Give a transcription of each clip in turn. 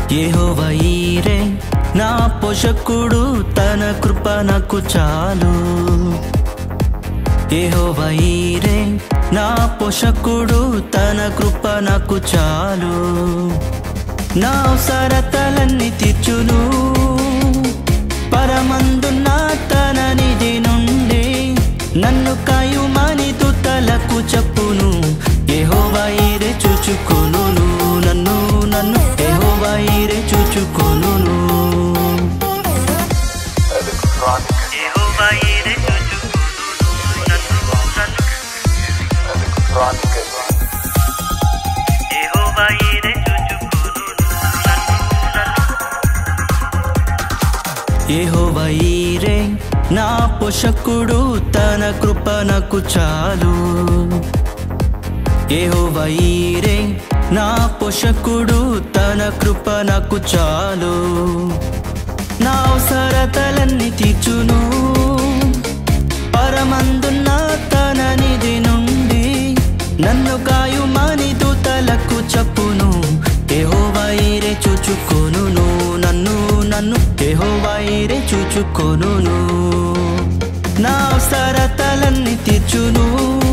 యెహోవాయీరే నా పోషకుడు తన కృప నాకు చాలు యెహోవాయీరే నా పోషకుడు తన కృప నాకు చాలు నా అవసరతలన్నీ తీర్చును పరమందున్న తన నిధి నుండి నన్ను కాయుమని తుతలకు చెప్పును యెహోవాయీరే చూచుకొను నన్ను నన్ను యెహోవాయీరే చూచుకొను Electronic, యెహోవాయీరే చూచుకొను నన్ను నన్ను electronic, యెహోవాయీరే చూచుకొను నన్ను నన్ను యెహోవాయీరే నా పోషకుడు తన కృప నాకు చాలు యెహోవాయీరే నా పోషకుడు తన కృప నాకు చాలు నా అవసరతలన్నీ తీర్చును పరమందున్న తన నిధి నుండి నన్ను కాయుమని దూతలకు చెప్పును యెహోవాయీరే చూచుకొను నన్ను నన్ను యెహోవాయీరే చూచుకొను నా అవసరతలన్నీ తీర్చును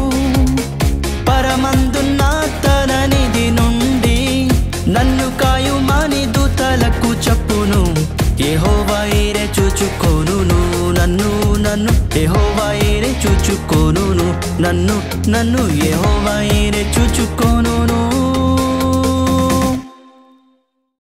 పరమందున్న తన నిధి నుండి నన్ను కాయుమని దూతలకు చెప్పును యెహోవాయీరే చూచుకొను నన్ను నన్ను యెహోవాయీరే చూచుకొను నన్ను నన్ను యెహోవాయీరే చూచుకొను